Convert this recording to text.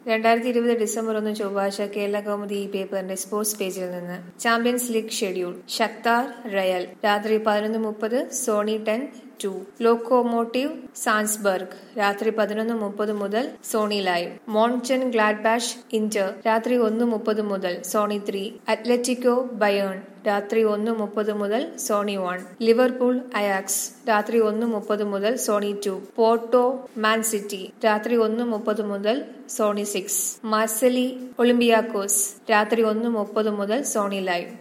രണ്ടായിരത്തി ഇരുപത് ഡിസംബർ ഒന്ന് ചൊവ്വാഴ്ച കേരള കൗമുദി ഈ പേപ്പറിന്റെ സ്പോർട്സ് പേജിൽ നിന്ന് champions league schedule Shakhtar Real രാത്രി പതിനൊന്ന് മുപ്പത് Sony ten two Lokomotiv Salzburg രാത്രി പതിനൊന്ന് മുപ്പത് മുതൽ Sony live Monchengladbach Inter രാത്രി ഒന്ന് മുപ്പത് മുതൽ സോണി ത്രീ അത്ലറ്റിക്കോ ബയേൺ രാത്രി ഒന്ന് മുപ്പത് മുതൽ സോണി വൺ ലിവർപൂൾ അയാക്സ് രാത്രി ഒന്ന് മുപ്പത് മുതൽ Sony two Porto Man City രാത്രി ഒന്ന് മുപ്പത് മുതൽ സോണി സിക്സ് മാർസലി ഒളിമ്പിയാക്കോസ് രാത്രി ഒന്ന് മുപ്പത് മുതൽ സോണി ലൈവ്